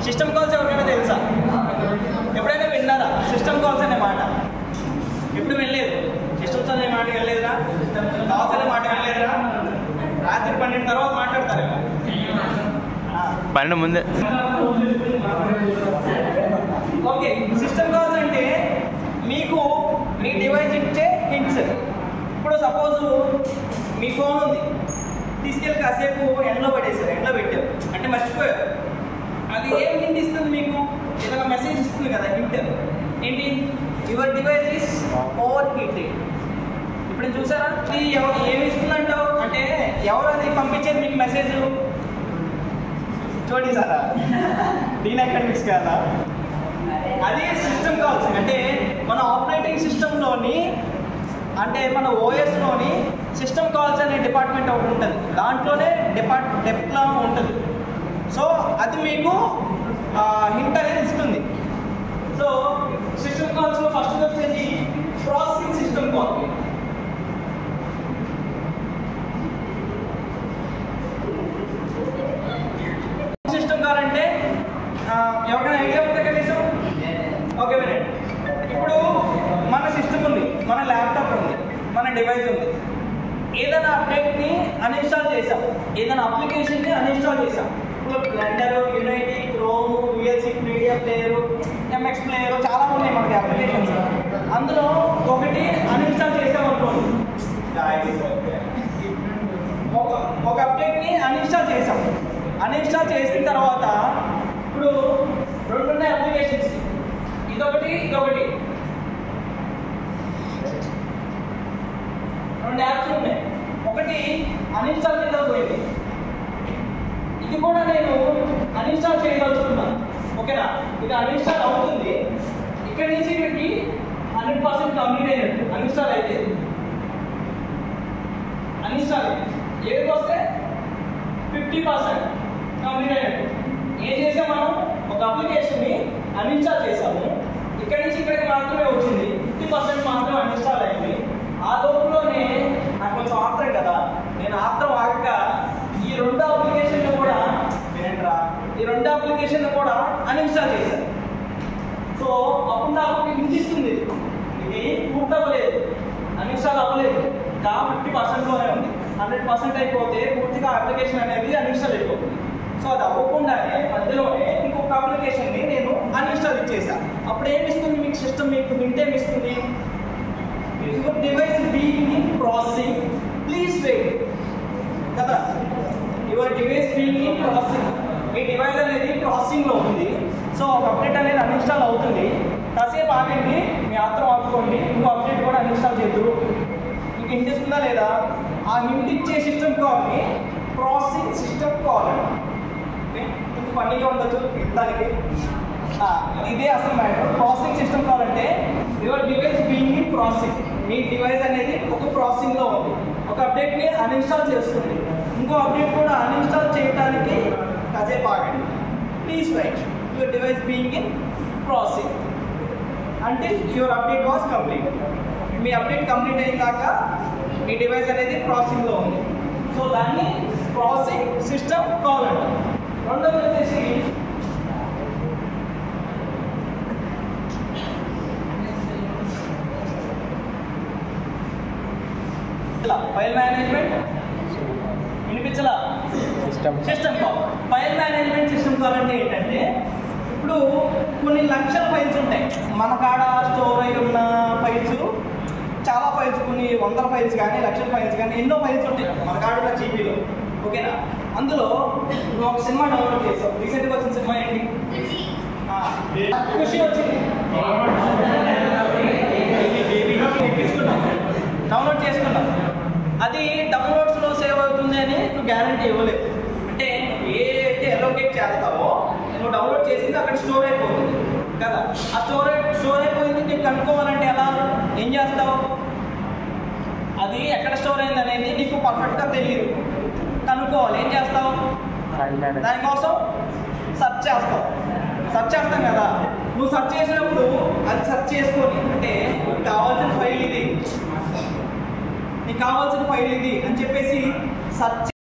system calls ఎవరికైనా తెలుసా ఎప్పుడైనా విన్నారా సిస్టమ్ కాల్స్ అనే మాట ఎప్పుడు వెళ్ళలేదు సిస్టమ్స్ అనే మాట వెళ్ళలేదురా కాల్స్ అనే మాట వెళ్ళలేదురా రాత్రి పన్నెండు తర్వాత మాట్లాడతారు పన్నెండు ముందే ఓకే సిస్టమ్ కాల్స్ అంటే మీకు మీ డివైస్ ఇచ్చే హింట్స్ ఇప్పుడు సపోజ్ మీ ఫోన్ ఉంది తీసుకెళ్ళి కాసేపు ఎండలో పడేసారు ఎండలో పెట్టారు అంటే మర్చిపోయారు అది ఏం హింట్ ఇస్తుంది మీకు ఏదైనా మెసేజ్ ఇస్తుంది కదా హింట్ ఏంటి your device is overheated ఇప్పుడు నేను చూసారా ఇది ఎవ- ఏమి ఇస్తుందంటావు అంటే ఎవరు అది పంపించేది మీకు మెసేజ్ చూడండి సారా డీన్ అకాడమిక్స్ కదా అది సిస్టమ్ కాల్స్ అంటే మన ఆపరేటింగ్ సిస్టంలోని అంటే మన ఓఎస్లోని సిస్టమ్ కాల్స్ అనే డిపార్ట్మెంట్ ఒకటి ఉంటుంది దాంట్లోనే డిపార్ట్ డెప్లా ఉంటుంది సో అది మీకు హింట్ అనేది ఇస్తుంది సో సిస్టమ్ కాల్స్ ఫస్ట్ వచ్చేసి processing system call system call అంటే ఆ, ఎవరికైనా ఐడియా ఉందా కనీసం ఓకే వినండి ఇప్పుడు మన సిస్టమ్ ఉంది మన ల్యాప్టాప్ ఉంది మన డివైస్ ఉంది ఏదైనా అప్డేట్ని అన్ఇన్స్టాల్ చేసాం ఏదైనా అప్లికేషన్ని అన్ఇన్స్టాల్ చేసాం ఇప్పుడు Blender Unity Chrome VLC media player MX player చాలా ఉన్నాయి మనకి అప్లికేషన్స్ అందులో ఒకటి అన్ఇన్స్టాల్ చేసాం అనుకోండి ఒక ఒక అప్డేట్ని అన్ఇన్స్టాల్ చేసాం అన్ఇన్స్టాల్ చేసిన తర్వాత ఇప్పుడు రెండు ఉన్నాయి అప్లికేషన్స్ ఇదొకటి ఇదొకటి రెండు యాప్స్ ఉన్నాయి ఒకటి అన్ఇన్స్టాల్ కింద పోయింది ఇది కూడా నేను అన్ఇన్స్టాల్ చేయదలుచుకున్నాను ఓకేనా ఇది అన్ఇన్స్టాల్ అవుతుంది ఇక్కడి నుంచి ఇక్కడికి హండ్రెడ్ పర్సెంట్ కంప్లీట్ అయినట్టు అన్ఇన్స్టాల్ అయితే అన్ఇన్స్టాల్ ఏడికి వస్తే ఫిఫ్టీ పర్సెంట్ కంప్లీట్ అయినట్టు ఏం చేసాం మనం ఒక అప్లికేషన్ని అన్ఇన్స్టాల్ చేసాము ఇక్కడి నుంచి ఇక్కడికి మాత్రమే వచ్చింది ఫిఫ్టీ పర్సెంట్ మాత్రం అన్ఇన్స్టాల్ అయింది ఆ లోపులోనే నాకు కొంచెం ఆత్రం కదా నేను ఆత్రం ఆగక ఈ రెండు అప్లికేషన్లు కూడా వినండిరా ఈ రెండు అప్లికేషన్లు కూడా అన్ఇన్స్టాల్ చేశాను సో అప్పుడు నాకు హింట్ ఇస్తుంది ఇది పూర్తి అవ్వలేదు అన్ఇన్స్టాల్ అవ్వలేదు ఇంకా ఫిఫ్టీ పర్సెంట్లోనే ఉంది హండ్రెడ్ పర్సెంట్ అయిపోతే పూర్తిగా అప్లికేషన్ అనేది అన్ఇన్స్టాల్ అయిపోతుంది సో అది అవ్వకుండానే మధ్యలోనే ఇంకొక అప్లికేషన్ని నేను అన్ఇన్స్టాల్ ఇచ్చేసాను అప్పుడు ఏమి ఇస్తుంది మీకు సిస్టమ్ మీకు హింట్ ఏమి ఇస్తుంది your device being in processing please wait కదా your device being in processing మీ డివైస్ అనేది ప్రాసెసింగ్లో ఉంది సో ఒక అప్డేట్ అనేది అన్ఇన్స్టాల్ అవుతుంది కాసేపు ఆగండి మీ ఆత్రం ఆపుకోండి ఇంకో అప్డేట్ కూడా అన్ఇన్స్టాల్ చేద్దరు మీకు హింట్ ఇస్తుందా లేదా ఆ హింట్ ఇచ్చే సిస్టమ్ కాల్ని ప్రాసెసింగ్ సిస్టమ్ కాల్ అండి కొంచెం ఫన్నీగా ఉండొచ్చు దానికి ఇదే అసలు మ్యాటర్ ప్రాసెసింగ్ సిస్టమ్ కాల్ అంటే your device being in processing మీ డివైస్ అనేది ఒక ప్రాసెసింగ్లో ఉంది ఒక అప్డేట్ని అన్ఇన్స్టాల్ చేస్తుంది ఇంకో అప్డేట్ కూడా అన్ఇన్స్టాల్ చేయడానికి కాసేపు ఆగండి please right your device being in processing అంటే యువర్ అప్డేట్ వాస్ కంప్లీట్ మీ అప్డేట్ కంప్లీట్ అయిన దాకా మీ డివైస్ అనేది ప్రాసెసింగ్లో ఉంది సో దాన్ని ప్రాసెసింగ్ సిస్టమ్ కాల్ అంటారు రెండోది వచ్చేసి ఇలా ఫైల్ మేనేజ్మెంట్ వినిపించలా system system call file management system call అంటే ఏంటంటే ఇప్పుడు కొన్ని లక్షల ఫైల్స్ ఉంటాయి మన కాడ స్టోర్ అయి ఉన్న ఫైల్స్ చాలా ఫైల్స్ కొన్ని వందల ఫైల్స్ కానీ లక్షల ఫైల్స్ కానీ ఎన్నో ఫైల్స్ ఉంటాయి మన కాడ ఉన్న జీబీలో ఓకేనా అందులో నువ్వు ఒక సినిమా డౌన్లోడ్ చేసావు రీసెంట్గా వచ్చిన సినిమా ఏంటి ఆ, ఖుషి వచ్చింది ఎక్కించుకున్నాం డౌన్లోడ్ చేసుకున్నాం అది డౌన్లోడ్స్లో సేవ్ అవుతుంది అని నువ్వు గ్యారంటీ ఇవ్వలేదు అంటే ఏ అయితే ఎలోకేట్ చేస్తావో నువ్వు డౌన్లోడ్ చేసింది అక్కడ స్టోర్ అయిపోతుంది కదా ఆ స్టోర్ స్టోర్ అయిపోయింది నీకు కనుక్కోవాలంటే ఎలా ఏం చేస్తావు అది ఎక్కడ స్టోర్ అయింది అనేది నీకు పర్ఫెక్ట్గా తెలియదు కనుక్కోవాలి ఏం చేస్తావు ఫైల్ మేనేజ్ దానికోసం సెర్చ్ చేస్తావు సెర్చ్ చేస్తాం కదా నువ్వు సెర్చ్ చేసినప్పుడు అది సెర్చ్ చేసుకొని అంటే నీకు కావాల్సిన ఫైల్ ఇది నీకు కావాల్సిన ఫైల్ ఇది అని చెప్పేసి సెర్చ్